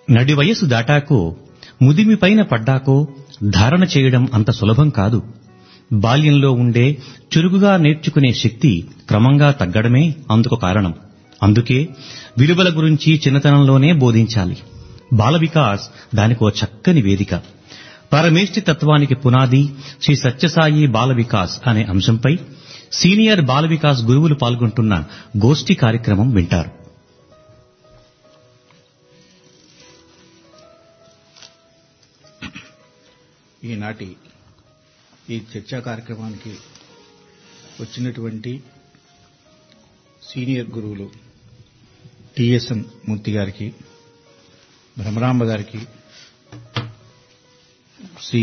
నడి వయసు దాటాకో ముదిమిపైన పడ్డాకో ధారణ చేయడం అంత సులభం కాదు బాల్యంలో ఉండే చురుకుగా నేర్చుకునే శక్తి క్రమంగా తగ్గడమే అందుకు కారణం అందుకే విలువల గురించి చిన్నతనంలోనే బోధించాలి బాల వికాస్ దానికో చక్కని వేదిక పరమేష్టి తత్వానికి పునాది శ్రీ సత్యసాయి బాల వికాస్ అనే అంశంపై సీనియర్ బాల వికాస్ గురువులు పాల్గొంటున్న గోష్ఠి కార్యక్రమం వింటారు ఈనాటి ఈ చర్చా కార్యక్రమానికి వచ్చినటువంటి సీనియర్ గురువులు టిఎస్ఎన్ మూర్తి గారికి భ్రమరాంబ గారికి శ్రీ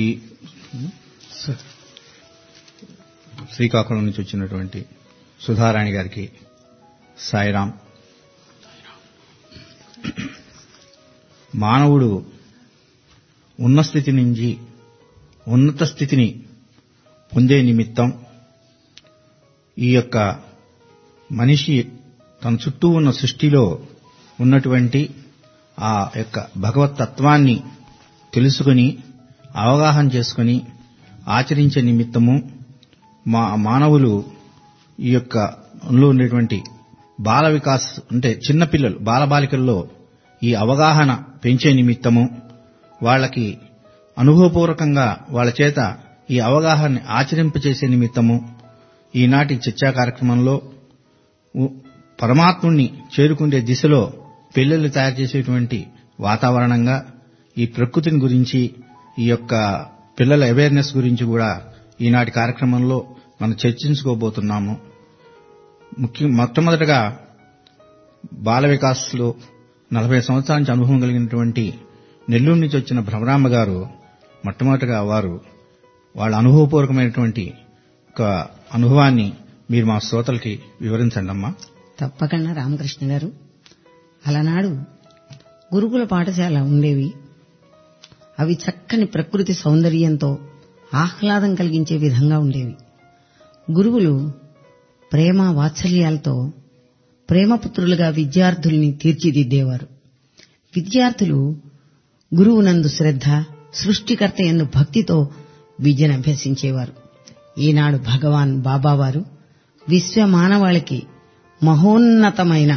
శ్రీకాకుళం నుంచి వచ్చినటువంటి సుధారాణి గారికి సాయిరాం మానవుడు ఉన్న స్థితి నుంచి ఉన్నత స్థితిని పొందే నిమిత్తం ఈ యొక్క మనిషి తన చుట్టూ ఉన్న సృష్టిలో ఉన్నటువంటి ఆ యొక్క భగవత్ తత్వాన్ని తెలుసుకుని అవగాహన చేసుకుని ఆచరించే నిమిత్తము మా మానవులు ఈ యొక్క లో ఉండేటువంటి బాల వికాస్ అంటే చిన్నపిల్లలు బాలబాలికల్లో ఈ అవగాహన పెంచే నిమిత్తము వాళ్ళకి అనుభవపూర్వకంగా వాళ్ళ చేత ఈ అవగాహన ఆచరింపచేసే నిమిత్తము ఈనాటి చర్చా కార్యక్రమంలో ఉ- పరమాత్ముణ్ణి చేరుకునే దిశలో పిల్లలు తయారు చేసేటువంటి వాతావరణంగా ఈ ప్రకృతిని గురించి ఈ యొక్క పిల్లల అవేర్నెస్ గురించి కూడా ఈనాటి కార్యక్రమంలో మనం చర్చించుకోబోతున్నాము ముఖ్యం మొట్టమొదటగా బాల వికాస్లో నలభై సంవత్సరాల నుంచి అనుభవం కలిగినటువంటి నెల్లూరు నుంచి వచ్చిన భ్రమరాంబ గారు మొట్టమొదటగా వారు వాళ్ళ అనుభవపూర్వకమైనటువంటి ఒక అనుభవాన్ని మీరు మా శ్రోతలకి వివరించండి అమ్మా తప్పకుండా రామకృష్ణ గారు అలనాడు గురుకుల పాఠశాల ఉండేవి అవి చక్కని ప్రకృతి సౌందర్యంతో ఆహ్లాదం కలిగించే విధంగా ఉండేవి గురువులు ప్రేమ వాత్సల్యాలతో ప్రేమపుత్రులుగా విద్యార్థుల్ని తీర్చిదిద్దేవారు విద్యార్థులు గురువునందు శ్రద్ధ సృష్టికర్త ఎందు భక్తితో విద్యను అభ్యసించేవారు ఈనాడు భగవాన్ బాబావారు విశ్వ మానవాళికి మహోన్నతమైన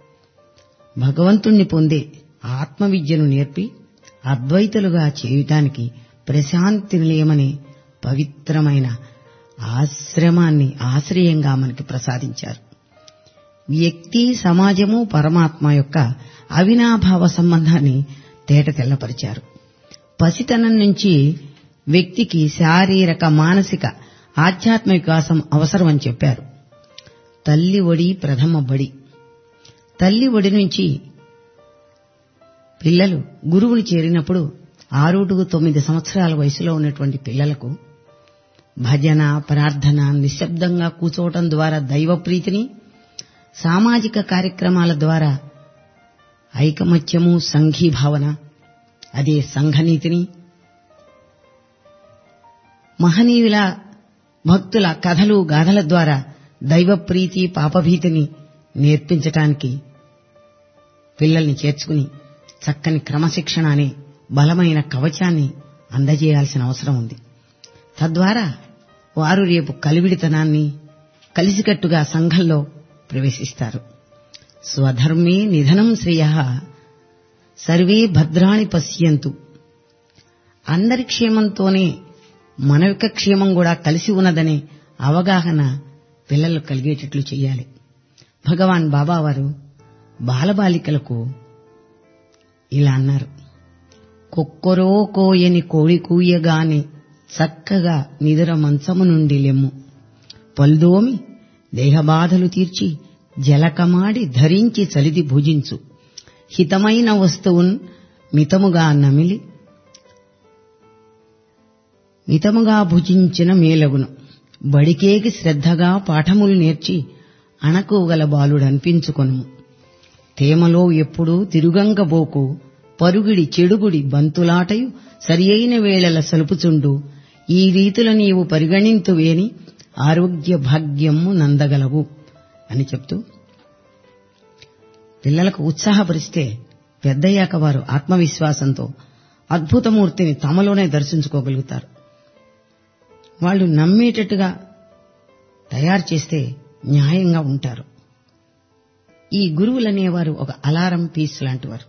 భగవంతుణ్ణి పొందే ఆత్మ విద్యను నేర్పి అద్వైతులుగా చేయటానికి ప్రశాంతి నిలయమనే పవిత్రమైన ఆశ్రమాన్ని ఆశ్రయంగా మనకి ప్రసాదించారు వ్యక్తి సమాజము పరమాత్మ యొక్క అవినాభావ సంబంధాన్ని తేట తెల్లపరిచారు పసితనం నుంచి వ్యక్తికి శారీరక మానసిక ఆధ్యాత్మ వికాసం అవసరమని చెప్పారు తల్లి ఒడి ప్రథమ బడి తల్లి ఒడి నుంచి పిల్లలు గురువుని చేరినప్పుడు ఆరు టు తొమ్మిది సంవత్సరాల వయసులో ఉన్నటువంటి పిల్లలకు భజన ప్రార్థన నిశ్శబ్దంగా కూర్చోవటం ద్వారా దైవ ప్రీతిని సామాజిక కార్యక్రమాల ద్వారా ఐకమత్యము సంఘీభావన అదే సంఘనీతిని మహనీయుల భక్తుల కథలు గాథల ద్వారా దైవ ప్రీతి పాపభీతిని నేర్పించటానికి పిల్లల్ని చేర్చుకుని చక్కని క్రమశిక్షణ అనే బలమైన కవచాన్ని అందజేయాల్సిన అవసరం ఉంది తద్వారా వారు రేపు కలివిడితనాన్ని కలిసికట్టుగా సంఘంలో ప్రవేశిస్తారు స్వధర్మే నిధనం శ్రేయ సర్వే భద్రాణి పశ్యంతు అందరి క్షేమంతోనే మన యొక్క క్షేమం కూడా కలిసి ఉన్నదనే అవగాహన పిల్లలు కలిగేటట్లు చేయాలి భగవాన్ బాబా వారు బాలబాలికలకు ఇలా అన్నారు కొక్కరో కోయని కోడి కూయగానే చక్కగా నిదుర మంచము నుండి లెమ్ము పల్దోమి దేహబాధలు తీర్చి జలకమాడి ధరించి చలిది భుజించు హితమైన వస్తువున్ మితముగా నమిలి మితముగా భుజించిన మేలగును బడికేకి శ్రద్ధగా పాఠములు నేర్చి అణకుగల బాలుడనిపించుకొను తేమలో ఎప్పుడూ తిరుగంగబోకు పరుగిడి చెడుగుడి బంతులాటయు సరియైన వేళల సలుపుచుండు ఈ రీతుల నీవు పరిగణింతువేని ఆరోగ్య భాగ్యము నందగలవు అని చెప్తూ పిల్లలకు ఉత్సాహపరిస్తే పెద్దయ్యాక వారు ఆత్మవిశ్వాసంతో అద్భుతమూర్తిని తమలోనే దర్శించుకోగలుగుతారు వాళ్ళు నమ్మేటట్టుగా తయారు చేస్తే న్యాయంగా ఉంటారు ఈ గురువులనేవారు ఒక అలారం పీస్ లాంటివారు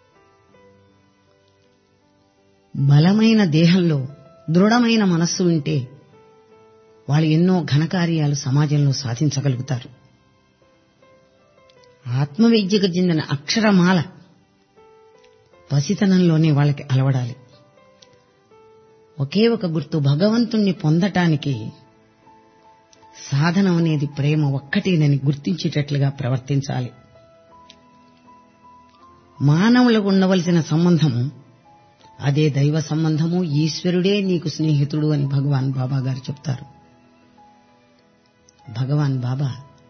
బలమైన దేహంలో దృఢమైన మనస్సు ఉంటే వాళ్ళు ఎన్నో ఘనకార్యాలు సమాజంలో సాధించగలుగుతారు ఆత్మవిద్యకు చెందిన అక్షరమాల పసితనంలోనే వాళ్ళకి అలవడాలి ఒకే ఒక గుర్తు భగవంతుణ్ణి పొందటానికి సాధనం అనేది ప్రేమ ఒక్కటేనని గుర్తించేటట్లుగా ప్రవర్తించాలి మానవులకు ఉండవలసిన సంబంధము అదే దైవ సంబంధము ఈశ్వరుడే నీకు స్నేహితుడు అని భగవాన్ బాబా గారు చెప్తారు భగవాన్ బాబా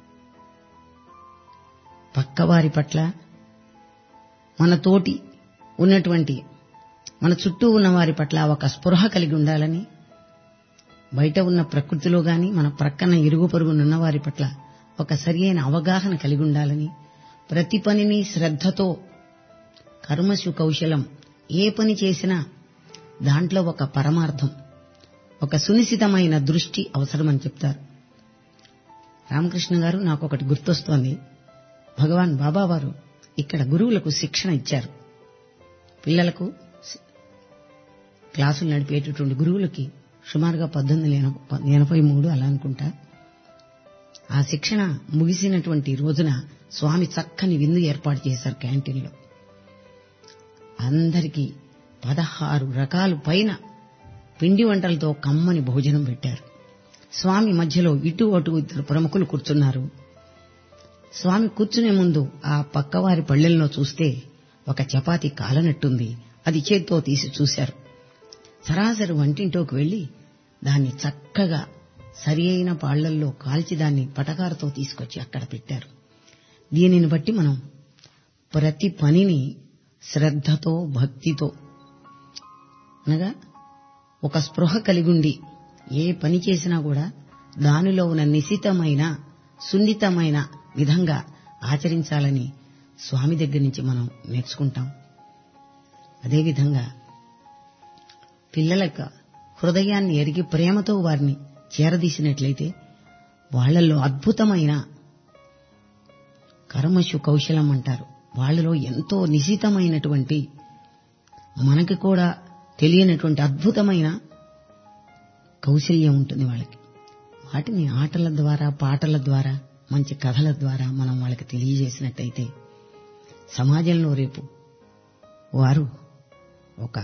పక్కవారి పట్ల మన తోటి ఉన్నటువంటి మన చుట్టూ ఉన్న వారి పట్ల ఒక స్పృహ కలిగి ఉండాలని బయట ఉన్న ప్రకృతిలో గాని మన ప్రక్కన ఇరుగు పొరుగునున్న వారి పట్ల ఒక సరియైన అవగాహన కలిగి ఉండాలని ప్రతి పనిని శ్రద్ధతో కర్మశు కౌశలం ఏ పని చేసినా దాంట్లో ఒక పరమార్థం ఒక సునిశ్చితమైన దృష్టి అవసరమని చెప్తారు రామకృష్ణ గారు నాకు ఒకటి గుర్తొస్తోంది భగవాన్ బాబా వారు ఇక్కడ గురువులకు శిక్షణ ఇచ్చారు పిల్లలకు క్లాసులు నడిపేటటువంటి గురువులకి సుమారుగా పద్దెనిమిది ఎనభై మూడు అలా అనుకుంటా ఆ శిక్షణ ముగిసినటువంటి రోజున స్వామి చక్కని విందు ఏర్పాటు చేశారు క్యాంటీన్లో అందరికీ పదహారు రకాలు పైన పిండి వంటలతో కమ్మని భోజనం పెట్టారు స్వామి మధ్యలో ఇటు అటు ఇద్దరు ప్రముఖులు కూర్చున్నారు స్వామి కూర్చునే ముందు ఆ పక్కవారి పళ్ళెల్లో చూస్తే ఒక చపాతి కాలనట్టుంది అది చేత్తో తీసి చూశారు సరాసరి వంటింటోకి వెళ్లి దాన్ని చక్కగా సరి అయిన పాళ్లల్లో కాల్చి దాన్ని పటకారతో తీసుకొచ్చి అక్కడ పెట్టారు దీనిని బట్టి మనం ప్రతి పనిని శ్రద్ధతో భక్తితో అనగా ఒక స్పృహ కలిగుండి ఏ పని చేసినా కూడా దానిలో ఉన్న నిశితమైన సున్నితమైన విధంగా ఆచరించాలని స్వామి దగ్గర నుంచి మనం నేర్చుకుంటాం అదేవిధంగా పిల్లల యొక్క హృదయాన్ని ఎరిగి ప్రేమతో వారిని చేరదీసినట్లయితే వాళ్లలో అద్భుతమైన కర్మశు కౌశలం అంటారు వాళ్ళలో ఎంతో నిశితమైనటువంటి మనకి కూడా తెలియనటువంటి అద్భుతమైన కౌశల్యం ఉంటుంది వాళ్ళకి వాటిని ఆటల ద్వారా పాటల ద్వారా మంచి కథల ద్వారా మనం వాళ్ళకి తెలియజేసినట్టయితే సమాజంలో రేపు వారు ఒక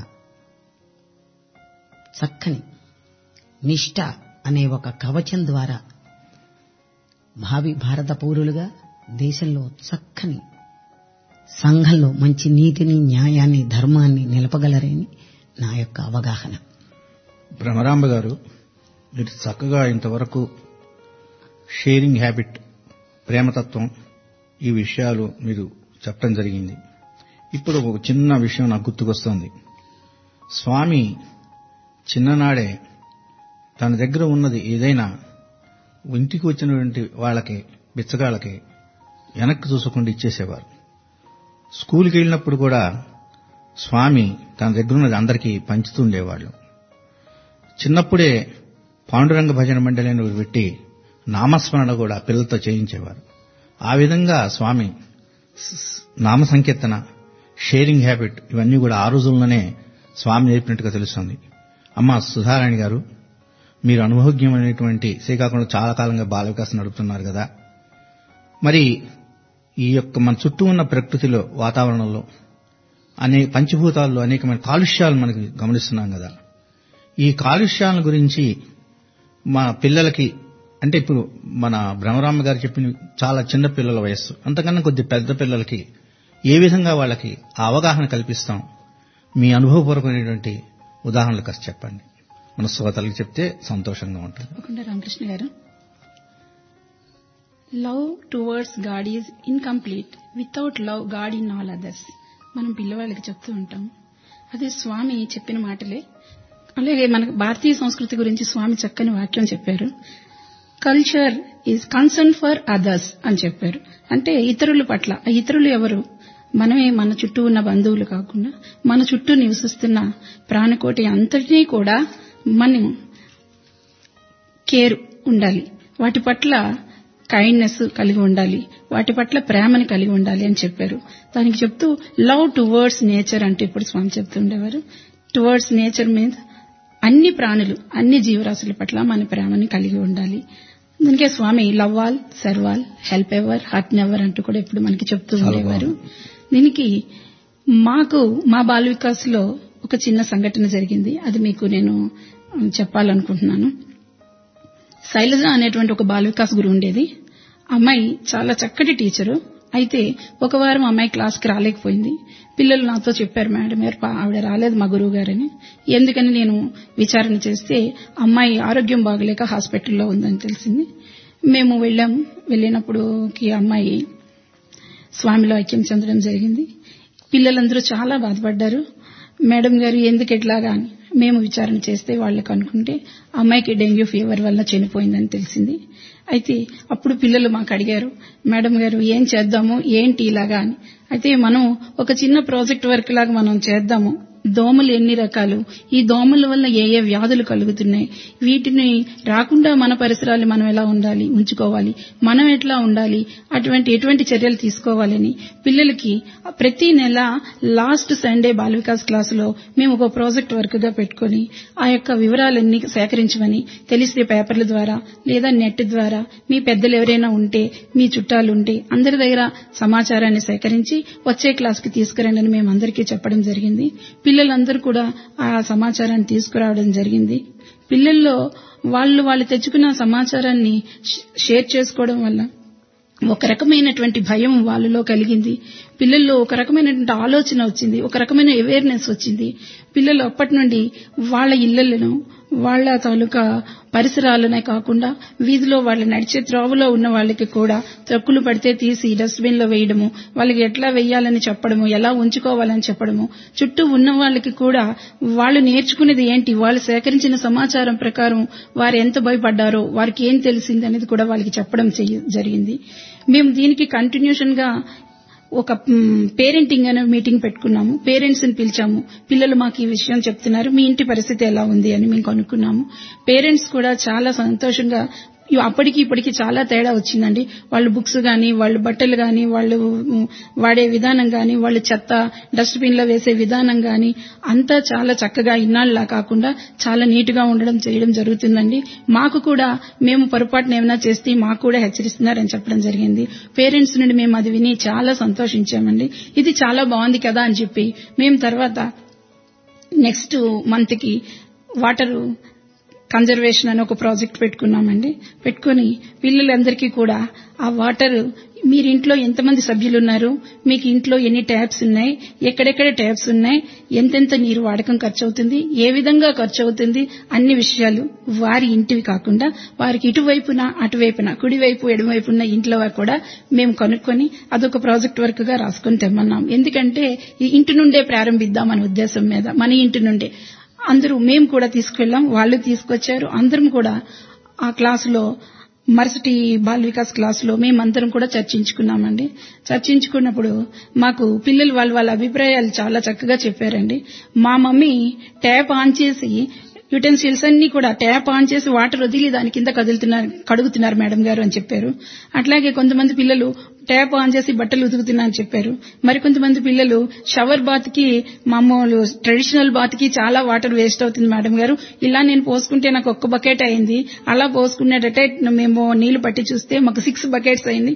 చక్కని నిష్ఠ అనే ఒక కవచం ద్వారా భావి భారత పౌరులుగా దేశంలో చక్కని సంఘంలో మంచి నీతిని న్యాయాన్ని ధర్మాన్ని నిలపగలరని నా యొక్క అవగాహన భ్రమరాంబ గారు మీరు చక్కగా ఇంతవరకు షేరింగ్ హ్యాబిట్ ప్రేమతత్వం ఈ విషయాలు మీరు చెప్పడం జరిగింది ఇప్పుడు ఒక చిన్న విషయం నాకు గుర్తుకొస్తోంది స్వామి చిన్ననాడే తన దగ్గర ఉన్నది ఏదైనా ఇంటికి వచ్చినటువంటి వాళ్ళకి బిచ్చగాళ్ళకి వెనక్కి చూసకుండా ఇచ్చేసేవారు స్కూల్కి వెళ్ళినప్పుడు కూడా స్వామి తన దగ్గర ఉన్నది అందరికీ పంచుతుండేవాళ్ళు చిన్నప్పుడే పాండురంగ భజన మండలి అని పెట్టి నామస్మరణ కూడా పిల్లలతో చేయించేవారు ఆ విధంగా స్వామి నామ సంకీర్తన షేరింగ్ హ్యాబిట్ ఇవన్నీ కూడా ఆ రోజుల్లోనే స్వామి నేర్పినట్టుగా తెలుస్తుంది అమ్మ సుధారాణి గారు మీరు అనుభవజ్ఞమైనటువంటి శ్రీకాకుళంలో చాలా కాలంగా బాల వికాసం నడుపుతున్నారు కదా మరి ఈ యొక్క మన చుట్టూ ఉన్న ప్రకృతిలో వాతావరణంలో అనే పంచభూతాల్లో అనేకమైన కాలుష్యాలు మనకి గమనిస్తున్నాం కదా ఈ కాలుష్యాల గురించి మా పిల్లలకి అంటే ఇప్పుడు మన బ్రహ్మరామ గారు చెప్పిన చాలా చిన్న పిల్లల వయస్సు అంతకన్నా కొద్ది పెద్ద పిల్లలకి ఏ విధంగా వాళ్ళకి ఆ అవగాహన కల్పిస్తాం మీ అనుభవపూర్వకమైనటువంటి ఉదాహరణలు ఖర్చు చెప్పండి మన శ్రోతలకు చెప్తే సంతోషంగా ఉంటుంది తప్పకుండా రామకృష్ణ గారు love towards God is incomplete without love God in all others మనం పిల్లవాళ్ళకి చెప్తూ ఉంటాం అదే స్వామి చెప్పిన మాటలే అలాగే మన భారతీయ సంస్కృతి గురించి స్వామి చక్కని వాక్యం చెప్పారు culture is concern for others అని చెప్పారు అంటే ఇతరుల పట్ల ఆ ఇతరులు ఎవరు మనమే మన చుట్టూ ఉన్న బంధువులు కాకుండా మన చుట్టూ నివసిస్తున్న ప్రాణకోటి అంతటినీ కూడా మనం కేర్ ఉండాలి వాటి పట్ల కైండ్నెస్ కలిగి ఉండాలి వాటి పట్ల ప్రేమని కలిగి ఉండాలి అని చెప్పారు దానికి చెప్తూ లవ్ టువర్డ్స్ నేచర్ అంటే ఇప్పుడు స్వామి చెప్తుండేవారు టువర్డ్స్ నేచర్ మీద అన్ని ప్రాణులు అన్ని జీవరాశుల పట్ల మన ప్రేమని కలిగి ఉండాలి అందుకే Swami love all serve all help ever hurt never అంటూ కూడా ఇప్పుడు మనకి చెప్తూ ఉండేవారు దీనికి మాకు మా బాల వికాస్ లో ఒక చిన్న సంఘటన జరిగింది అది మీకు నేను చెప్పాలనుకుంటున్నాను శైలజ అనేటువంటి ఒక బాల వికాస్ గురువు ఉండేది అమ్మాయి చాలా చక్కటి టీచరు అయితే ఒక వారం అమ్మాయి క్లాస్కి రాలేకపోయింది పిల్లలు నాతో చెప్పారు మేడం గారు ఆవిడ రాలేదు మా గురువు గారని ఎందుకని నేను విచారణ చేస్తే అమ్మాయి ఆరోగ్యం బాగలేక హాస్పిటల్లో ఉందని తెలిసింది మేము వెళ్ళాము వెళ్ళినప్పుడు అమ్మాయి స్వామిలో ఐక్యం చెందడం జరిగింది పిల్లలందరూ చాలా బాధపడ్డారు మేడం గారు ఎందుకు ఎట్లాగా అని మేము విచారణ చేస్తే వాళ్ళకి అనుకుంటే అమ్మాయికి డెంగ్యూ ఫీవర్ వల్ల చనిపోయిందని తెలిసింది అయితే అప్పుడు పిల్లలు మాకు అడిగారు మేడం గారు ఏం చేద్దాము ఏంటి ఇలాగా అని అయితే మనం ఒక చిన్న ప్రాజెక్ట్ వర్క్ లాగా మనం చేద్దాము దోమలు ఎన్ని రకాలు ఈ దోమల వల్ల ఏ ఏ వ్యాధులు కలుగుతున్నాయి వీటిని రాకుండా మన పరిసరాలు మనం ఎలా ఉండాలి ఉంచుకోవాలి మనం ఎట్లా ఉండాలి అటువంటి ఎటువంటి చర్యలు తీసుకోవాలని పిల్లలకి ప్రతి నెల లాస్ట్ సండే బాల వికాస్ క్లాసులో మేము ఒక ప్రాజెక్ట్ వర్క్ గా పెట్టుకుని ఆ యొక్క వివరాలన్నీ సేకరించమని తెలిసే పేపర్ల ద్వారా లేదా నెట్ ద్వారా మీ పెద్దలు ఎవరైనా ఉంటే మీ చుట్టాలు ఉంటే అందరి దగ్గర సమాచారాన్ని సేకరించి వచ్చే క్లాస్కి తీసుకురండి అని మేము అందరికీ చెప్పడం జరిగింది పిల్లలందరూ కూడా ఆ సమాచారాన్ని తీసుకురావడం జరిగింది పిల్లల్లో వాళ్ళు వాళ్ళు తెచ్చుకున్న సమాచారాన్ని షేర్ చేసుకోవడం వల్ల ఒక రకమైనటువంటి భయం వాళ్ళలో కలిగింది పిల్లల్లో ఒక రకమైనటువంటి ఆలోచన వచ్చింది ఒక రకమైన అవేర్నెస్ వచ్చింది పిల్లలు అప్పటి నుండి వాళ్ళ ఇళ్లను వాళ్ళ తాలూకా పరిసరాలనే కాకుండా వీధిలో వాళ్ళ నడిచే త్రోవలో ఉన్న వాళ్ళకి కూడా తక్కులు పడితే తీసి డస్ట్బిన్ లో వేయడము వాళ్ళకి ఎట్లా వేయాలని చెప్పడము ఎలా ఉంచుకోవాలని చెప్పడము చుట్టూ ఉన్న వాళ్ళకి కూడా వాళ్ళు నేర్చుకునేది ఏంటి వాళ్ళు సేకరించిన సమాచారం ప్రకారం వారు ఎంత భయపడ్డారో వారికి ఏం తెలిసింది అనేది కూడా వాళ్ళకి చెప్పడం జరిగింది మేము దీనికి కంటిన్యూషన్ గా ఒక పేరెంటింగ్ అనే మీటింగ్ పెట్టుకున్నాము పేరెంట్స్ ని పిలిచాము పిల్లలు మాకు ఈ విషయం చెప్తున్నారు మీ ఇంటి పరిస్థితి ఎలా ఉంది అని మేము కనుక్కున్నాము పేరెంట్స్ కూడా చాలా సంతోషంగా అప్పటికి ఇప్పటికి చాలా తేడా వచ్చిందండి వాళ్ళు బుక్స్ గాని వాళ్ళు బట్టలు గాని వాళ్ళు వాడే విధానం గాని వాళ్ళు చెత్త డస్ట్బిన్ లో వేసే విధానం గాని అంతా చాలా చక్కగా ఇన్నాళ్ళలా కాకుండా చాలా నీట్ గా ఉండడం చేయడం జరుగుతుందండి మాకు కూడా మేము పొరపాటున ఏమైనా చేస్తే మాకు కూడా హెచ్చరిస్తున్నారని చెప్పడం జరిగింది పేరెంట్స్ నుండి మేము అది విని చాలా సంతోషించామండి ఇది చాలా బాగుంది కదా అని చెప్పి మేము తర్వాత నెక్స్ట్ మంత్ కి వాటర్ కన్జర్వేషన్ అని ఒక ప్రాజెక్ట్ పెట్టుకున్నామండి పెట్టుకుని పిల్లలందరికీ కూడా ఆ వాటర్ మీరు ఇంట్లో ఎంతమంది సభ్యులు ఉన్నారు మీకు ఇంట్లో ఎన్ని ట్యాప్స్ ఉన్నాయి ఎక్కడెక్కడ ట్యాప్స్ ఉన్నాయి ఎంతెంత నీరు వాడకం ఖర్చు అవుతుంది ఏ విధంగా ఖర్చు అవుతుంది అన్ని విషయాలు వారి ఇంటివి కాకుండా వారికి ఇటువైపున అటువైపున కుడివైపు ఎడమవైపున ఇంట్లో కూడా మేము కనుక్కొని అదొక ప్రాజెక్ట్ వర్క్ గా రాసుకొని తెమ్మన్నాం ఎందుకంటే ఈ ఇంటి నుండే ప్రారంభిద్దాం అనే ఉద్దేశం మీద మన ఇంటి నుండే అందరూ మేము కూడా తీసుకెళ్లాం వాళ్ళు తీసుకొచ్చారు అందరం కూడా ఆ క్లాసులో మరుసటి బాల్ వికాస్ క్లాసులో మేమందరం కూడా చర్చించుకున్నామండి చర్చించుకున్నప్పుడు మాకు పిల్లలు వాళ్ళ వాళ్ళ అభిప్రాయాలు చాలా చక్కగా చెప్పారండి మా మమ్మీ ట్యాప్ ఆన్ చేసి యుటెన్సిల్స్ అన్ని కూడా ట్యాప్ ఆన్ చేసి వాటర్ వదిలి దాని కింద కదులుతున్నారు కడుగుతున్నారు మేడం గారు అని చెప్పారు అట్లాగే కొంతమంది పిల్లలు ట్యాప్ ఆన్ చేసి బట్టలు ఉతుకుతున్నారని చెప్పారు మరికొంతమంది పిల్లలు షవర్ బాత్ కి మామూలు ట్రెడిషనల్ బాత్ కి చాలా వాటర్ వేస్ట్ అవుతుంది మేడం గారు ఇలా నేను పోసుకుంటే నాకు ఒక్క బకెట్ అయింది అలా పోసుకునేటట్టే మేము నీళ్లు పట్టి చూస్తే మాకు సిక్స్ బకెట్స్ అయింది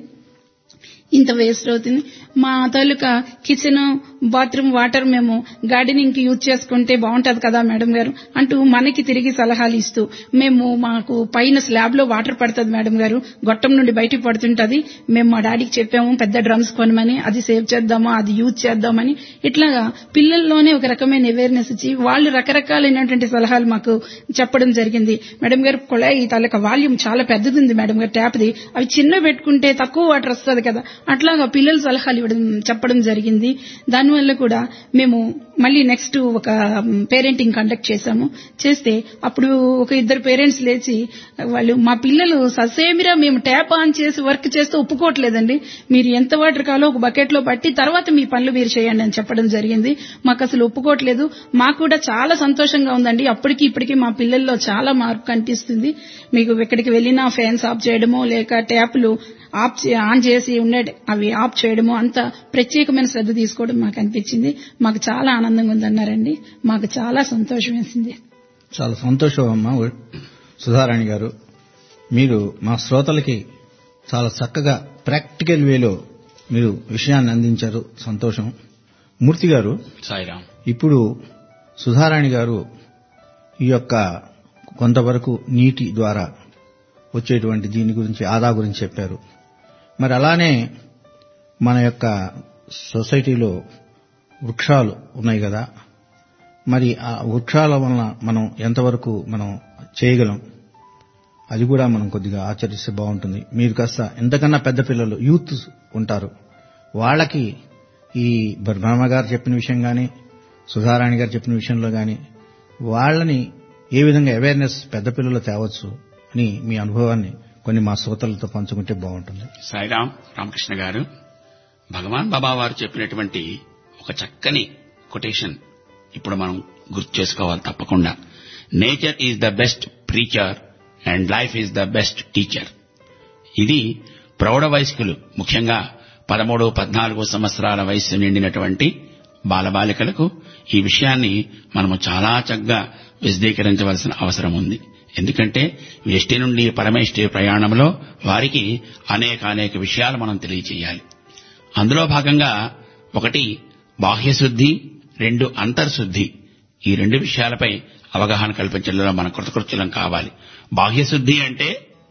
ఇంత వేస్ట్ అవుతుంది మా తాలూకా కిచెన్ బాత్రూమ్ వాటర్ మేము గార్డెనింగ్ కి యూజ్ చేసుకుంటే బాగుంటది కదా మేడం గారు అంటూ మనకి తిరిగి సలహాలు ఇస్తూ మేము మాకు పైన స్లాబ్ లో వాటర్ పడుతుంది మేడం గారు గొట్టం నుండి బయటికి పడుతుంటది మేము మా డాడీకి చెప్పాము పెద్ద డ్రమ్స్ కొనమని అది సేవ్ చేద్దామా అది యూజ్ చేద్దామని ఇట్లాగా పిల్లల్లోనే ఒక రకమైన అవేర్నెస్ ఇచ్చి వాళ్ళు రకరకాలైనటువంటి సలహాలు మాకు చెప్పడం జరిగింది మేడం గారు కుళాయి తాలూకా వాల్యూమ్ చాలా పెద్దది ఉంది మేడం గారు ట్యాప్ది అవి చిన్న పెట్టుకుంటే తక్కువ వాటర్ వస్తుంది కదా అట్లాగా పిల్లల సలహాలు ఇవ్వడం చెప్పడం జరిగింది దానివల్ల కూడా మేము మళ్ళీ నెక్స్ట్ ఒక పేరెంటింగ్ కండక్ట్ చేశాము చేస్తే అప్పుడు ఒక ఇద్దరు పేరెంట్స్ లేచి వాళ్ళు మా పిల్లలు ససేమిరా మేము ట్యాప్ ఆన్ చేసి వర్క్ చేస్తే ఒప్పుకోవట్లేదండి మీరు ఎంత వాటర్ కావాలో ఒక బకెట్ లో పట్టి తర్వాత మీ పనులు మీరు చేయండి అని చెప్పడం జరిగింది మాకు అసలు ఒప్పుకోవట్లేదు మాకు కూడా చాలా సంతోషంగా ఉందండి అప్పటికి ఇప్పటికి మా పిల్లల్లో చాలా మార్పు కనిపిస్తుంది మీకు ఎక్కడికి వెళ్ళినా ఫ్యాన్స్ ఆఫ్ చేయడమో లేక ట్యాప్లు ఆఫ్ చే- ఆన్ చేసి ఉండే అవి ఆఫ్ చేయడము అంత ప్రత్యేకమైన శ్రద్ధ తీసుకోవడం మాకు అనిపించింది మాకు చాలా ఆనందంగా ఉందన్నారండి మాకు చాలా సంతోషం వేసింది చాలా సంతోషం అమ్మా సుధారాణి గారు మీరు మా శ్రోతలకి చాలా చక్కగా ప్రాక్టికల్ వేలో మీరు విషయాన్ని అందించారు సంతోషం మూర్తి గారు సాయిరామ్ ఇప్పుడు సుధారాణి గారు ఈ యొక్క కొంతవరకు నీటి ద్వారా వచ్చేటువంటి దీని గురించి ఆదా గురించి చెప్పారు మరి అలానే మన యొక్క సొసైటీలో వృక్షాలు ఉన్నాయి కదా మరి ఆ వృక్షాల వలన మనం ఎంతవరకు మనం చేయగలం అది కూడా మనం కొద్దిగా ఆచరిస్తే బాగుంటుంది మీరు కాస్త ఎంతకన్నా పెద్ద పిల్లలు యూత్ ఉంటారు వాళ్ళకి ఈ బ్రహ్మ గారు చెప్పిన విషయం కానీ సుధారాణి గారు చెప్పిన విషయంలో కానీ వాళ్ళని ఏ విధంగా అవేర్నెస్ పెద్ద పిల్లలు తేవచ్చు అని మీ అనుభవాన్ని కొన్ని మా శ్రోతలతో పంచుకుంటే బాగుంటుంది సాయిరామ్ రామకృష్ణ గారు భగవాన్ బాబా వారు చెప్పినటువంటి ఒక చక్కని కొటేషన్ ఇప్పుడు మనం గుర్తు చేసుకోవాలి తప్పకుండా nature is the best preacher and life is the best teacher ఇది ప్రౌఢ వయస్కులు ముఖ్యంగా పదమూడు పద్నాలుగు సంవత్సరాల వయస్సు నిండినటువంటి బాలబాలికలకు ఈ విషయాన్ని మనము చాలా చక్కగా విశదీకరించవలసిన అవసరం ఉంది ఎందుకంటే వ్యష్టి నుండి పరమేష్టి ప్రయాణంలో వారికి అనేక అనేక విషయాలు మనం తెలియచేయాలి అందులో భాగంగా ఒకటి బాహ్యశుద్ధి రెండు అంతర్శుద్ధి ఈ రెండు విషయాలపై అవగాహన కల్పించడంలో మన కృతకృత్యులం కావాలి బాహ్యశుద్ధి అంటే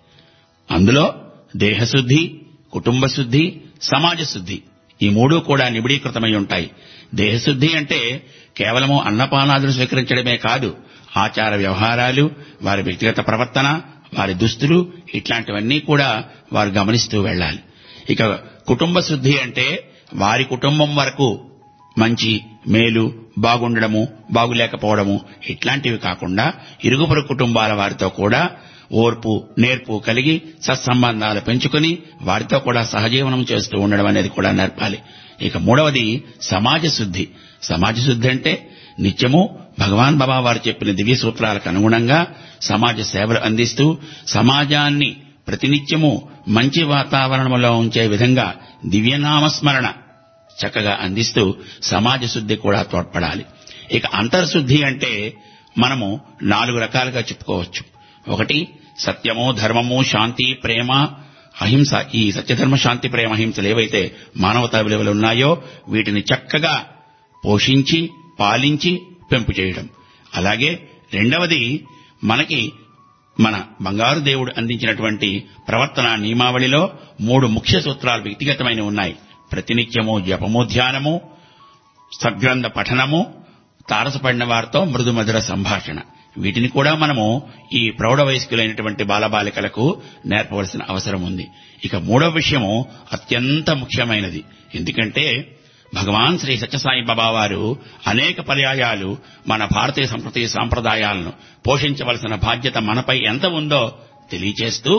అందులో దేహశుద్ధి కుటుంబ శుద్ధి సమాజ శుద్ధి ఈ మూడు కూడా నిబిడీకృతమై ఉంటాయి దేహశుద్ధి అంటే కేవలము అన్నపానాదులు స్వీకరించడమే కాదు ఆచార వ్యవహారాలు వారి వ్యక్తిగత ప్రవర్తన వారి దుస్తులు ఇట్లాంటివన్నీ కూడా వారు గమనిస్తూ వెళ్ళాలి ఇక కుటుంబ శుద్ధి అంటే వారి కుటుంబం వరకు మంచి మేలు బాగుండడము బాగులేకపోవడము ఇట్లాంటివి కాకుండా ఇరుగుపొరుగు కుటుంబాల వారితో కూడా ఓర్పు నేర్పు కలిగి సత్సంబంధాలు పెంచుకుని వారితో కూడా సహజీవనం చేస్తూ ఉండడం అనేది కూడా నేర్పాలి ఇక మూడవది సమాజ శుద్ధి సమాజ శుద్ధి అంటే నిత్యము భగవాన్ బాబా వారు చెప్పిన దివ్య సూత్రాలకు అనుగుణంగా సమాజ సేవలు అందిస్తూ సమాజాన్ని ప్రతినిత్యము మంచి వాతావరణంలో ఉంచే విధంగా దివ్యనామస్మరణ చక్కగా అందిస్తూ సమాజ శుద్ధి కూడా తోడ్పడాలి ఇక అంతర్శుద్ధి అంటే మనము నాలుగు రకాలుగా చెప్పుకోవచ్చు ఒకటి సత్యము ధర్మము శాంతి ప్రేమ అహింస ఈ సత్యధర్మ శాంతి ప్రేమ అహింసలు ఏవైతే మానవతా విలువలు ఉన్నాయో వీటిని చక్కగా పోషించి పాలించి పెంపు చేయడం అలాగే రెండవది మనకి మన బంగారు దేవుడు అందించినటువంటి ప్రవర్తన నియమావళిలో మూడు ముఖ్య సూత్రాలు వ్యక్తిగతమైన ఉన్నాయి ప్రతినిత్యము జపము ధ్యానము సద్గ్రంథ పఠనము తారసపడిన వారితో మృదుమధుర సంభాషణ వీటిని కూడా మనము ఈ ప్రౌఢ వయస్కులైనటువంటి బాలబాలికలకు నేర్పవలసిన అవసరం ఉంది ఇక మూడవ విషయము అత్యంత ముఖ్యమైనది ఎందుకంటే భగవాన్ శ్రీ సత్యసాయి బాబా వారు అనేక పర్యాయాలు మన భారతీయ సంస్కృతి సాంప్రదాయాలను పోషించవలసిన బాధ్యత మనపై ఎంత ఉందో తెలియచేస్తూ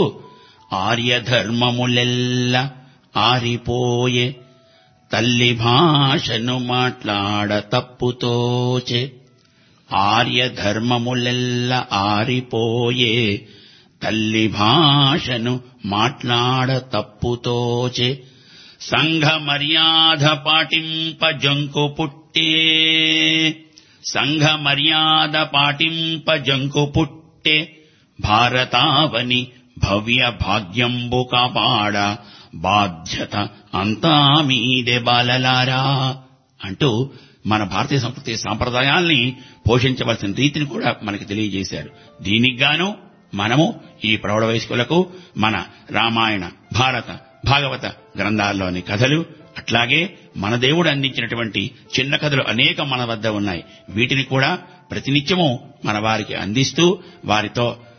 ఆర్యధర్మములెల్ల ఆరిపోయే తల్లి భాషను మాట్లాడ తప్పుతోచే ఆర్యధర్మములెల్ల ఆరిపోయే తల్లి భాషను మాట్లాడ తప్పుతోచే సంఘ మర్యాద పాటింప జంకు పుట్టే సంఘ మర్యాద పాటింప జంకు పుట్టే భారతావని భవ్య భాగ్యంబు కాపాడ బాధ్యత అంతా మీదే బాలలారా అంటూ మన భారతీయ సంస్కృతి సాంప్రదాయాల్ని పోషించవలసిన రీతిని కూడా మనకి తెలియజేశారు దీనికి గాను మనము ఈ ప్రౌఢ వయస్కులకు మన రామాయణ భారత భాగవత గ్రంథాల్లోని కథలు అట్లాగే మన దేవుడు అందించినటువంటి చిన్న కథలు అనేక మన వద్ద ఉన్నాయి వీటిని కూడా ప్రతినిత్యము మన వారికి అందిస్తూ వారితో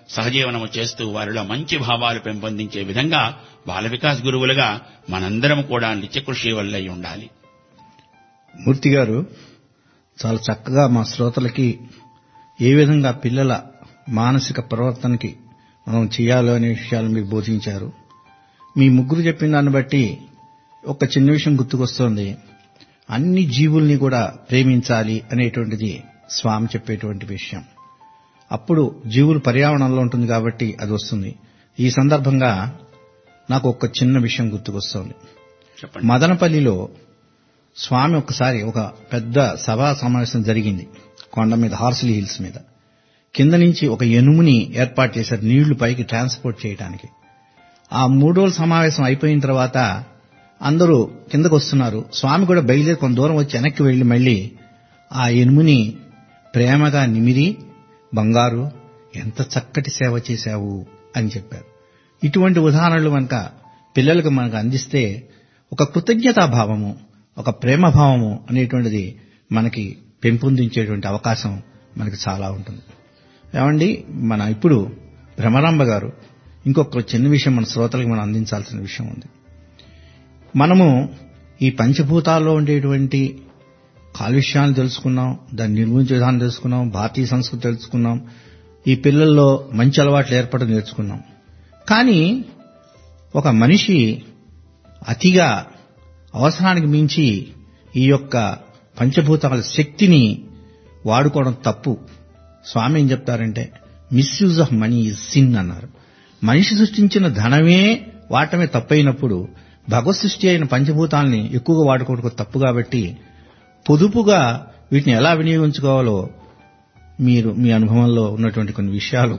సహజీవనము చేస్తూ వారిలో మంచి భావాలు పెంపొందించే విధంగా బాల వికాస్ గురువులుగా మనందరం కూడా నిత్యకృషి వల్లై ఉండాలి మూర్తి గారు చాలా చక్కగా మా శ్రోతలకి ఏ విధంగా పిల్లల మానసిక ప్రవర్తనకి మనం చేయాలో అనే విషయాలు మీరు బోధించారు మీ ముగ్గురు చెప్పిన దాన్ని బట్టి ఒక చిన్న విషయం గుర్తుకొస్తోంది అన్ని జీవుల్ని కూడా ప్రేమించాలి అనేటువంటిది స్వామి చెప్పేటువంటి విషయం అప్పుడు జీవులు పర్యావరణంలో ఉంటుంది కాబట్టి అది వస్తుంది ఈ సందర్భంగా నాకు ఒక చిన్న విషయం గుర్తుకొస్తోంది చెప్పండి మదనపల్లిలో స్వామి ఒకసారి ఒక పెద్ద సభా సమావేశం జరిగింది కొండ మీద హార్సిలీ హిల్స్ మీద కింద నుంచి ఒక ఎనుముని ఏర్పాటు చేశారు నీళ్లు పైకి ట్రాన్స్పోర్ట్ చేయడానికి ఆ మూడు రోజుల సమావేశం అయిపోయిన తర్వాత అందరూ కిందకు వస్తున్నారు స్వామి కూడా బయలుదేరి కొంత దూరం వచ్చి వెనక్కి వెళ్లి మళ్ళీ ఆ ఎనుముని ప్రేమగా నిమిరి బంగారు ఎంత చక్కటి సేవ చేశావు అని చెప్పారు ఇటువంటి ఉదాహరణలు మనక పిల్లలకు మనకు అందిస్తే ఒక కృతజ్ఞతాభావము ఒక ప్రేమభావము అనేటువంటిది మనకి పెంపొందించేటువంటి అవకాశం మనకి చాలా ఉంటుంది ఏమండి మన ఇప్పుడు భ్రమరాంబ గారు ఇంకొక చిన్న విషయం మన శ్రోతలకు మనం అందించాల్సిన విషయం ఉంది మనము ఈ పంచభూతాల్లో ఉండేటువంటి కాలుష్యాన్ని తెలుసుకున్నాం దాన్ని నిర్మించే విధానం తెలుసుకున్నాం భారతీయ సంస్కృతి తెలుసుకున్నాం ఈ పిల్లల్లో మంచి అలవాట్లు ఏర్పడడం నేర్చుకున్నాం కానీ ఒక మనిషి అతిగా అవసరానికి మించి ఈ యొక్క పంచభూతాల శక్తిని వాడుకోవడం తప్పు స్వామి ఏం చెప్తారంటే misuse of money is sin అన్నారు మనిషి సృష్టించిన ధనమే వాడటమే తప్పైనప్పుడు భగవత్ సృష్టి అయిన పంచభూతాలని ఎక్కువగా వాడుకోవడం తప్పు కాబట్టి పొదుపుగా వీటిని ఎలా వినియోగించుకోవాలో మీరు మీ అనుభవంలో ఉన్నటువంటి కొన్ని విషయాలు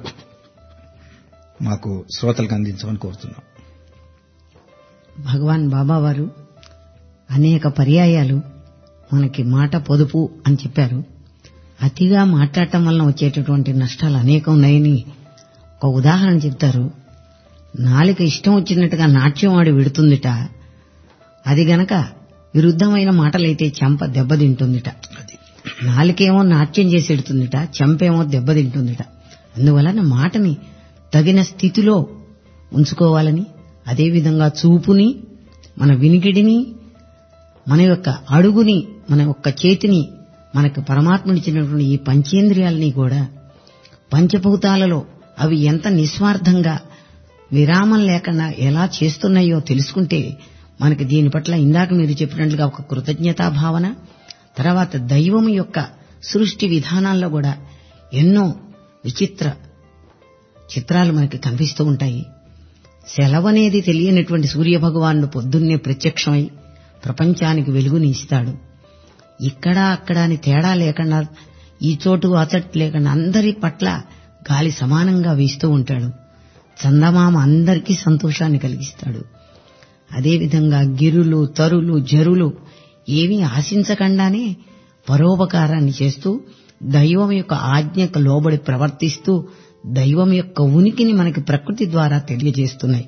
మాకు శ్రోతలకు అందించమని కోరుతున్నాం భగవాన్ బాబా వారు అనేక పర్యాయాలు మనకి మాట పొదుపు అని చెప్పారు అతిగా మాట్లాడటం వలన వచ్చేటటువంటి నష్టాలు అనేకం ఉన్నాయని ఒక ఉదాహరణ చెప్తారు నాలుక ఇష్టం వచ్చినట్టుగా నాట్యం ఆడి విడుతుందిట అది గనక విరుద్ధమైన మాటలైతే చెంప దెబ్బతింటుందిట అది నాలుకేమో నాట్యం చేసి ఎడుతుందిట చెంపేమో దెబ్బతింటుందిట అందువలన మాటని తగిన స్థితిలో ఉంచుకోవాలని అదేవిధంగా చూపుని మన వినికిడిని మన యొక్క అడుగుని మన యొక్క చేతిని మనకు పరమాత్మనిచ్చినటువంటి ఈ పంచేంద్రియాలని కూడా పంచభూతాలలో అవి ఎంత నిస్వార్థంగా విరామం లేకుండా ఎలా చేస్తున్నాయో తెలుసుకుంటే మనకి దీని పట్ల ఇందాక మీరు చెప్పినట్లుగా ఒక కృతజ్ఞతా భావన తర్వాత దైవం యొక్క సృష్టి విధానాల్లో కూడా ఎన్నో విచిత్ర చిత్రాలు మనకి కనిపిస్తూ ఉంటాయి సెలవనేది తెలియనటువంటి సూర్య భగవానుడు పొద్దున్నే ప్రత్యక్షమై ప్రపంచానికి వెలుగుని ఇస్తాడు ఇక్కడ అక్కడ అని తేడా లేకుండా ఈ చోటు ఆ చోటు లేకుండా అందరి పట్ల గాలి సమానంగా వీస్తూ ఉంటాడు చందమామ అందరికీ సంతోషాన్ని కలిగిస్తాడు అదేవిధంగా గిరులు తరులు జరులు ఏమీ ఆశించకుండానే పరోపకారాన్ని చేస్తూ దైవం యొక్క ఆజ్ఞకు లోబడి ప్రవర్తిస్తూ దైవం యొక్క ఉనికిని మనకి ప్రకృతి ద్వారా తెలియజేస్తున్నాయి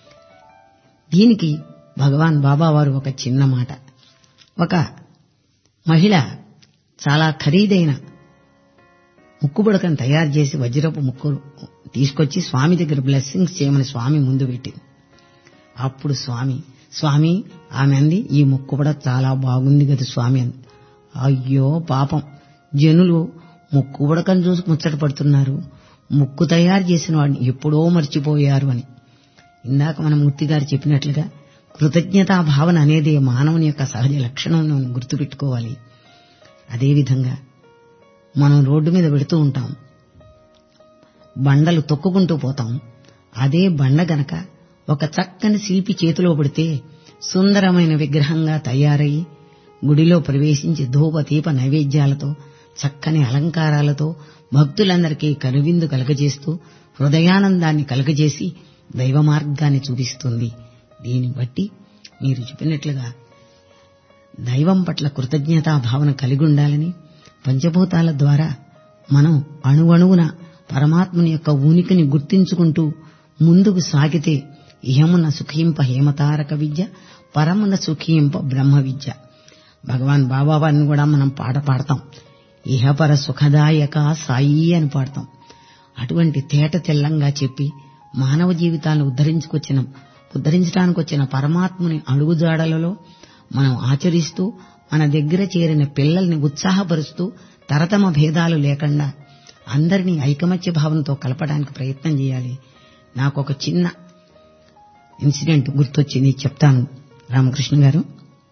దీనికి భగవాన్ బాబా వారు ఒక చిన్న మాట ఒక మహిళ చాలా ఖరీదైన ముక్కుబుడకను తయారు చేసి వజ్రపు ముక్కులు తీసుకొచ్చి స్వామి దగ్గర బ్లెస్సింగ్స్ చేయమని స్వామి ముందు పెట్టింది అప్పుడు స్వామి స్వామి ఆమె అంది ఈ ముక్కుబడ చాలా బాగుంది కదా స్వామి అంది అయ్యో పాపం జనులు ముక్కుబడకను చూసి ముచ్చట పడుతున్నారు ముక్కు తయారు చేసిన వాడిని ఎప్పుడో మర్చిపోయారు అని ఇందాక మన మూర్తి గారు చెప్పినట్లుగా కృతజ్ఞతా భావన అనేది మానవుని యొక్క సహజ లక్షణం మనం గుర్తుపెట్టుకోవాలి అదేవిధంగా మనం రోడ్డు మీద పెడుతూ ఉంటాం బండలు తొక్కుకుంటూ పోతాం అదే బండ గనక ఒక చక్కని శిల్పి చేతిలో పడితే సుందరమైన విగ్రహంగా తయారయి గుడిలో ప్రవేశించి ధూప దీప నైవేద్యాలతో చక్కని అలంకారాలతో భక్తులందరికీ కనువిందు కలగజేస్తూ హృదయానందాన్ని కలగజేసి దైవ మార్గాన్ని చూపిస్తుంది దీన్ని బట్టి మీరు చెప్పినట్లుగా దైవం పట్ల కృతజ్ఞతా భావన కలిగి ఉండాలని పంచభూతాల ద్వారా మనం అణువణువున పరమాత్మని యొక్క ఉనికిని గుర్తించుకుంటూ ముందుకు సాగితే ఇహమున సుఖింప హేమతారక విద్య పరమున సుఖింప బ్రహ్మ విద్య భగవాన్ బాబావారిని కూడా మనం పాట పాడతాం ఇహపర సుఖదాయక సాయి అని పాడతాం అటువంటి తేట తెల్లంగా చెప్పి మానవ జీవితాలను ఉద్ధరించుకొచ్చిన ఉద్ధరించడానికి వచ్చిన పరమాత్ముని అడుగుజాడలలో మనం ఆచరిస్తూ మన దగ్గర చేరిన పిల్లల్ని ఉత్సాహపరుస్తూ తరతమ భేదాలు లేకుండా అందరినీ ఐకమత్య భావంతో కలపడానికి ప్రయత్నం చేయాలి నాకు ఒక చిన్న ఇన్సిడెంట్ గుర్తొచ్చింది చెప్తాను రామకృష్ణ గారు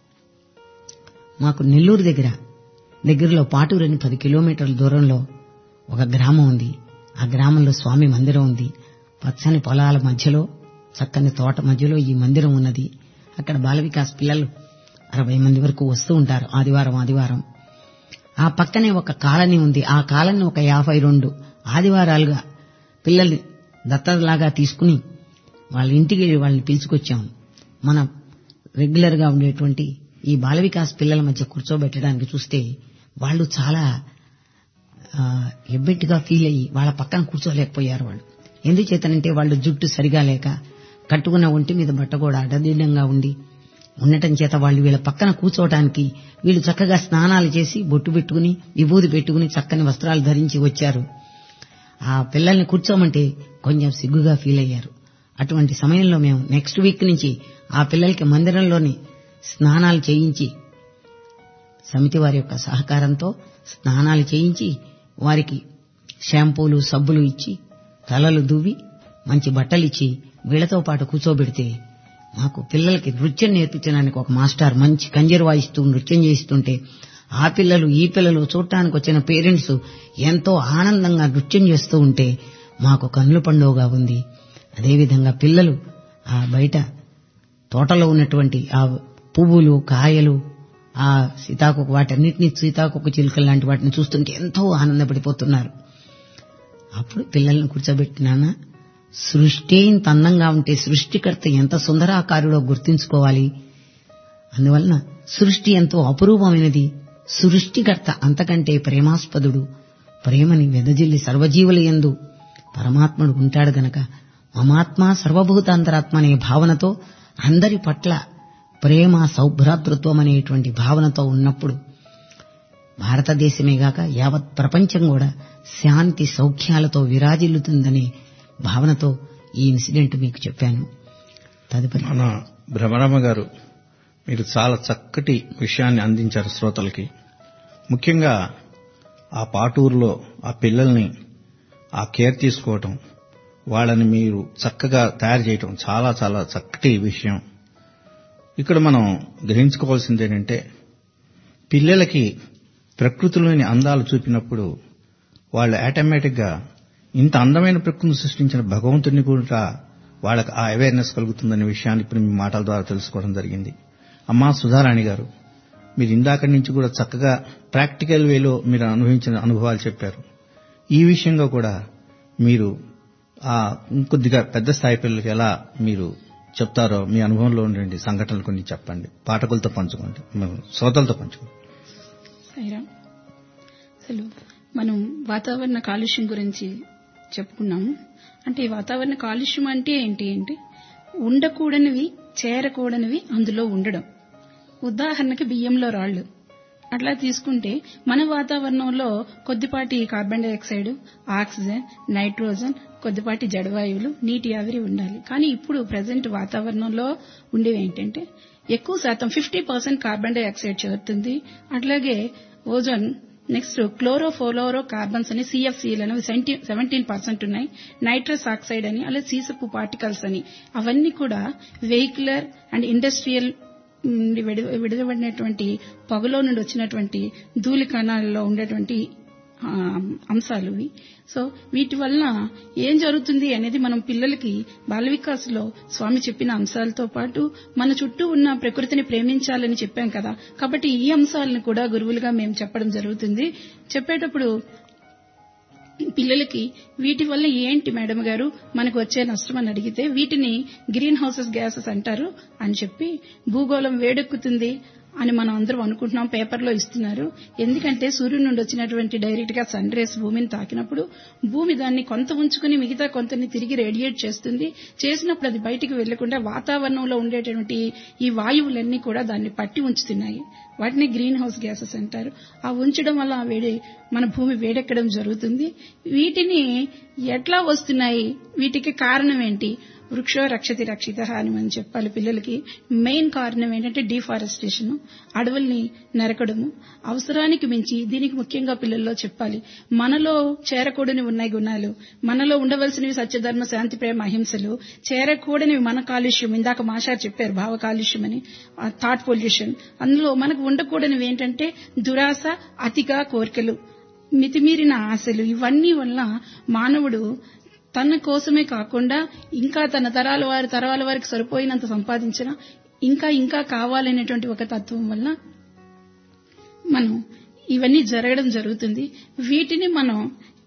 మాకు నెల్లూరు దగ్గర దగ్గరలో పాటూరు అని పది కిలోమీటర్ల దూరంలో ఒక గ్రామం ఉంది ఆ గ్రామంలో స్వామి మందిరం ఉంది పచ్చని పొలాల మధ్యలో చక్కని తోట మధ్యలో ఈ మందిరం ఉన్నది అక్కడ బాల వికాస్ పిల్లలు అరవై మంది వరకు వస్తూ ఉంటారు ఆదివారం ఆదివారం ఆ పక్కనే ఒక కాలనీ ఉంది ఆ కాలనీ ఒక యాభై రెండు ఆదివారాలుగా పిల్లల్ని దత్తలాగా తీసుకుని వాళ్ళ ఇంటికి వాళ్ళని పిలుచుకొచ్చాం మనం రెగ్యులర్ గా ఉండేటువంటి ఈ బాల వికాస్ పిల్లల మధ్య కూర్చోబెట్టడానికి చూస్తే వాళ్ళు చాలా ఆ, ఎబ్బెట్టుగా ఫీల్ అయ్యి వాళ్ళ పక్కన కూర్చోలేకపోయారు వాళ్ళు ఎందుచేతనంటే వాళ్ళు జుట్టు సరిగా లేక కట్టుకున్న ఒంటి మీద బట్ట కూడా అడ్డదిడ్డంగా ఉండి ఉండటం చేత వాళ్ళు వీళ్ళ పక్కన కూర్చోవటానికి వీళ్ళు చక్కగా స్నానాలు చేసి బొట్టు పెట్టుకుని విభూది పెట్టుకుని చక్కని వస్త్రాలు ధరించి వచ్చారు ఆ పిల్లల్ని కూర్చోమంటే కొంచెం సిగ్గుగా ఫీల్ అయ్యారు అటువంటి సమయంలో మేము నెక్స్ట్ వీక్ నుంచి ఆ పిల్లలకి మందిరంలోని స్నానాలు చేయించి సమితి వారి యొక్క సహకారంతో స్నానాలు చేయించి వారికి షాంపూలు సబ్బులు ఇచ్చి తలలు దువ్వి మంచి బట్టలు ఇచ్చి వీళ్లతో పాటు కూర్చోబెడితే మాకు పిల్లలకి నృత్యం నేర్పించడానికి ఒక మాస్టర్ మంచి కంజర్ వాయిస్తూ నృత్యం చేయిస్తుంటే ఆ పిల్లలు ఈ పిల్లలు చూడటానికి వచ్చిన పేరెంట్స్ ఎంతో ఆనందంగా నృత్యం చేస్తూ ఉంటే మాకు కన్నుల పండుగగా ఉంది అదేవిధంగా పిల్లలు ఆ బయట తోటలో ఉన్నటువంటి ఆ పువ్వులు కాయలు ఆ సీతాకొక వాటన్నిటిని సీతాకొక చిలుకలు లాంటి వాటిని చూస్తుంటే ఎంతో ఆనందపడిపోతున్నారు అప్పుడు పిల్లల్ని కూర్చోబెట్టినానా సృష్టి ఇంత అందంగా ఉంటే సృష్టికర్త ఎంత సుందరాకారుడో గుర్తించుకోవాలి అందువలన సృష్టి ఎంతో అపురూపమైనది సృష్టికర్త అంతకంటే ప్రేమాస్పదుడు ప్రేమని వెదజిల్లి సర్వజీవుల యందు పరమాత్ముడు ఉంటాడు గనక మమాత్మ సర్వభూతాంతరాత్మ అనే భావనతో అందరి పట్ల ప్రేమ సౌభ్రాతృత్వం అనేటువంటి భావనతో ఉన్నప్పుడు భారతదేశమే గాక యావత్ ప్రపంచం కూడా శాంతి సౌఖ్యాలతో విరాజిల్లుతుందనే భావనతో ఈ ఇన్సిడెంట్ మీకు చెప్పాను తదుపరి మన భ్రమరామ గారు మీరు చాలా చక్కటి విషయాన్ని అందించారు శ్రోతలకి ముఖ్యంగా ఆ పాటూరులో ఆ పిల్లల్ని ఆ కేర్ తీసుకోవటం వాళ్ళని మీరు చక్కగా తయారు చేయటం చాలా చాలా చక్కటి విషయం ఇక్కడ మనం గ్రహించుకోవాల్సింది ఏంటంటే పిల్లలకి ప్రకృతిలోని అందాలు చూపినప్పుడు వాళ్ళు ఆటోమేటిక్గా ఇంత అందమైన ప్రకృతిని సృష్టించిన భగవంతుడిని కూడా వాళ్ళకి ఆ అవేర్నెస్ కలుగుతుందనే విషయాన్ని ఇప్పుడు మీ మాటల ద్వారా తెలుసుకోవడం జరిగింది అమ్మా సుధారాణి గారు మీరు ఇందాక నుంచి కూడా చక్కగా ప్రాక్టికల్ వేలో మీరు అనుభవించిన అనుభవాలు చెప్పారు ఈ విషయంగా కూడా మీరు ఆ ఇంకొద్దిగా పెద్ద స్థాయి పిల్లలకి ఎలా మీరు చెప్తారో మీ అనుభవంలో ఉండండి సంఘటనలు కొన్ని చెప్పండి పాఠకులతో పంచుకోండి మేము శ్రోతలతో పంచుకోండి సాయిరామ్ అసలు మనం వాతావరణ కాలుష్యం గురించి చెప్పుకున్నాము అంటే ఈ వాతావరణ కాలుష్యం అంటే ఏంటి అంటే ఉండకూడనివి చేరకూడనివి అందులో ఉండడం ఉదాహరణకి బియ్యంలో రాళ్లు అట్లా తీసుకుంటే మన వాతావరణంలో కొద్దిపాటి కార్బన్ డైఆక్సైడ్ ఆక్సిజన్ నైట్రోజన్ కొద్దిపాటి జడవాయువులు నీటి ఆవిరి ఉండాలి కానీ ఇప్పుడు ప్రజెంట్ వాతావరణంలో ఉండేవి ఏంటంటే ఎక్కువ శాతం ఫిఫ్టీ పర్సెంట్ కార్బన్ డైఆక్సైడ్ చేరుతుంది అట్లాగే ఓజోన్ నెక్స్ట్ క్లోరోఫోలోరో కార్బన్స్ అని సిఎఫ్సీలు అనేవి సెవెంటీన్ పర్సెంట్ ఉన్నాయి నైట్రస్ ఆక్సైడ్ అని అలాగే సీసపు పార్టికల్స్ అని అవన్నీ కూడా వెహికులర్ అండ్ ఇండస్ట్రియల్ నుండి విడు- విడుదలబడినటువంటి పొగలో నుండి వచ్చినటువంటి ధూళి కణాలలో ఉండేటువంటి ఆ, అంశాలు ఇవి సో వీటి వలన ఏం జరుగుతుంది అనేది మనం పిల్లలకి బాల వికాస్లో స్వామి చెప్పిన అంశాలతో పాటు మన చుట్టూ ఉన్న ప్రకృతిని ప్రేమించాలని చెప్పాం కదా కాబట్టి ఈ అంశాలను కూడా గురువులుగా మేము చెప్పడం జరుగుతుంది చెప్పేటప్పుడు పిల్లలకి వీటి వల్ల ఏంటి మేడం గారు మనకు వచ్చే నష్టం అని అడిగితే వీటిని గ్రీన్ హౌసెస్ గ్యాసెస్ అంటారు అని చెప్పి భూగోళం వేడెక్కుతుంది అని మనం అందరం అనుకుంటున్నాం పేపర్లో ఇస్తున్నారు ఎందుకంటే సూర్యుడి నుండి వచ్చినటువంటి డైరెక్ట్ గా సన్ రేస్ భూమిని తాకినప్పుడు భూమి దాన్ని కొంత ఉంచుకుని మిగతా కొంతని తిరిగి రేడియేట్ చేస్తుంది చేసినప్పుడు అది బయటికి వెళ్లకుండా వాతావరణంలో ఉండేటువంటి ఈ వాయువులన్నీ కూడా దాన్ని పట్టి ఉంచుతున్నాయి వాటిని గ్రీన్ హౌస్ గ్యాసెస్ అంటారు ఆ ఉంచడం వల్ల ఆ వేడి మన భూమి వేడెక్కడం జరుగుతుంది వీటిని ఎట్లా వస్తున్నాయి వీటికి కారణం ఏంటి వృక్షో రక్షతి రక్షిత అని మనం చెప్పాలి పిల్లలకి మెయిన్ కారణం ఏంటంటే డిఫారెస్టేషన్ అడవుల్ని నరకడము అవసరానికి మించి దీనికి ముఖ్యంగా పిల్లల్లో చెప్పాలి మనలో చేరకూడని ఉన్నాయి గుణాలు మనలో ఉండవలసినవి సత్యధర్మ శాంతి ప్రేమ అహింసలు చేరకూడనివి మన కాలుష్యం ఇందాక మాషార్ చెప్పారు భావ కాలుష్యం అని థాట్ పొల్యూషన్ అందులో మనకు ఉండకూడనివి ఏంటంటే దురాశ అతిగా కోరికలు మితిమీరిన ఆశలు ఇవన్నీ వల్ల మానవుడు తన కోసమే కాకుండా ఇంకా తన తరాల వారి తరాల వారికి సరిపోయినంత సంపాదించిన ఇంకా ఇంకా కావాలనేటువంటి ఒక తత్వం వల్ల మనం ఇవన్నీ జరగడం జరుగుతుంది వీటిని మనం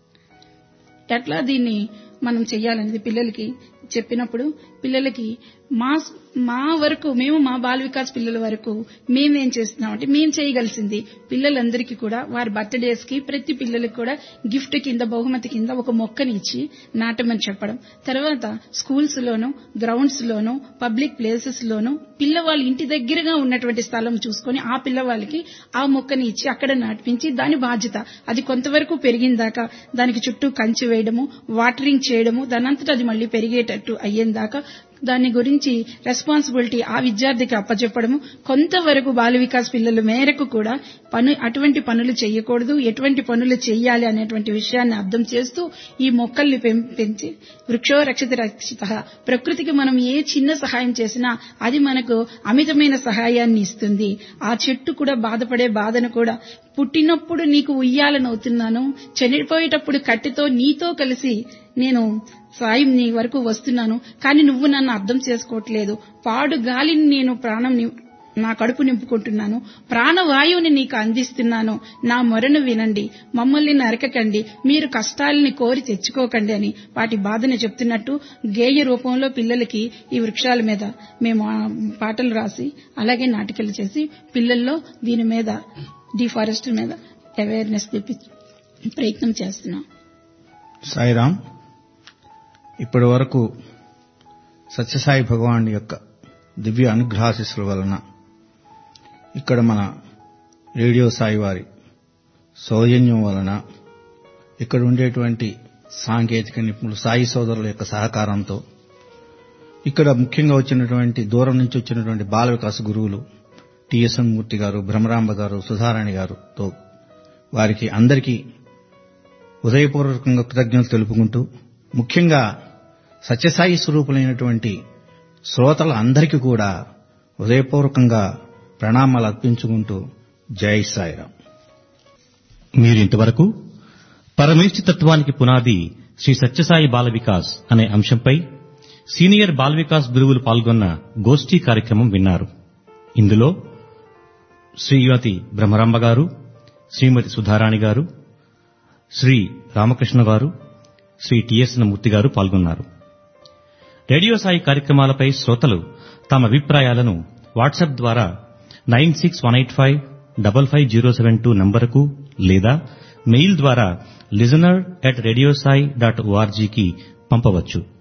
ఎట్లా దీన్ని మనం చెయ్యాలనేది పిల్లలకి చెప్పినప్పుడు పిల్లలకి మా మా వరకు మేము మా బాల వికాస్ పిల్లల వరకు మేమేం చేస్తున్నామంటే మేము చేయగలిసింది పిల్లలందరికీ కూడా వారి బర్త్డేస్ కి ప్రతి పిల్లలకి కూడా గిఫ్ట్ కింద బహుమతి కింద ఒక మొక్కని ఇచ్చి నాటమని చెప్పడం తర్వాత స్కూల్స్ లోను గ్రౌండ్స్ లోను పబ్లిక్ ప్లేసెస్ లోను పిల్లవాళ్ళ ఇంటి దగ్గరగా ఉన్నటువంటి స్థలం చూసుకొని ఆ పిల్లవాళ్ళకి ఆ మొక్కని ఇచ్చి అక్కడ నాటిపించి దాని బాధ్యత అది కొంతవరకు పెరిగిందాకా దానికి చుట్టూ కంచి వేయడము వాటరింగ్ చేయడము దానంతటా అది మళ్ళీ పెరిగేటట్టు అయ్యేందాకా దాని గురించి రెస్పాన్సిబిలిటీ ఆ విద్యార్థికి అప్పచెప్పడము కొంతవరకు బాల వికాస్ పిల్లల మేరకు కూడా పను అటువంటి పనులు చేయకూడదు ఎటువంటి పనులు చేయాలి అనేటువంటి విషయాన్ని అర్థం చేస్తూ ఈ మొక్కల్ని పెంచి వృక్షో రక్షిత రక్షిత ప్రకృతికి మనం ఏ చిన్న సహాయం చేసినా అది మనకు అమితమైన సహాయాన్ని ఇస్తుంది ఆ చెట్టు కూడా బాధపడే బాధను కూడా పుట్టినప్పుడు నీకు ఉయ్యాలనవుతున్నాను చనిపోయేటప్పుడు కట్టెతో నీతో కలిసి నేను సాయం నీ వరకు వస్తున్నాను కానీ నువ్వు నన్ను అర్థం చేసుకోవట్లేదు పాడు గాలిని నేను ప్రాణం నా కడుపు నింపుకుంటున్నాను ప్రాణవాయువుని నీకు అందిస్తున్నాను నా మొరను వినండి మమ్మల్ని నరకకండి మీరు కష్టాలని కోరి తెచ్చుకోకండి అని వాటి బాధను చెప్తున్నట్టు గేయ రూపంలో పిల్లలకి ఈ వృక్షాల మీద మేము పాటలు రాసి అలాగే నాటికలు చేసి పిల్లల్లో దీని మీద డిఫారెస్ట్ మీద అవేర్నెస్ తెప్పి ప్రయత్నం చేస్తున్నాం సాయిరామ్ ఇప్పటి వరకు సత్యసాయి భగవాన్ యొక్క దివ్య అనుగ్రహాశిస్సుల వలన ఇక్కడ మన రేడియో సాయి వారి సౌజన్యం వలన ఇక్కడ ఉండేటువంటి సాంకేతిక నిపుణులు సాయి సోదరుల యొక్క సహకారంతో ఇక్కడ ముఖ్యంగా వచ్చినటువంటి దూరం నుంచి వచ్చినటువంటి బాల వికాస గురువులు టిఎస్ఎన్ మూర్తి గారు భ్రమరాంబ గారు సుధారాణి గారుతో వారికి అందరికీ ఉదయపూర్వకంగా కృతజ్ఞతలు తెలుపుకుంటూ ముఖ్యంగా సత్యసాయి స్వరూపులైనటువంటి శ్రోతల అందరికీ కూడా హృదయపూర్వకంగా ప్రణామాలు అర్పించుకుంటూ జై సాయిరాం మీరు ఇంతవరకు పరమేష్టి తత్వానికి పునాది శ్రీ సత్యసాయి బాల వికాస్ అనే అంశంపై సీనియర్ బాల వికాస్ గురువులు పాల్గొన్న గోష్ఠీ కార్యక్రమం విన్నారు ఇందులో శ్రీమతి బ్రహ్మరాంబ గారు శ్రీమతి సుధారాణి గారు శ్రీ రామకృష్ణ గారు శ్రీ టిఎస్ఎన్ మూర్తి గారు పాల్గొన్నారు రేడియో సాయి కార్యక్రమాలపై శ్రోతలు తమ అభిప్రాయాలను వాట్సాప్ ద్వారా nine six one eight five double five zero seven two నంబరుకు లేదా మెయిల్ ద్వారా లిజనర్ అట్ రేడియోసాయి డాట్ ఓఆర్జీకి పంపవచ్చు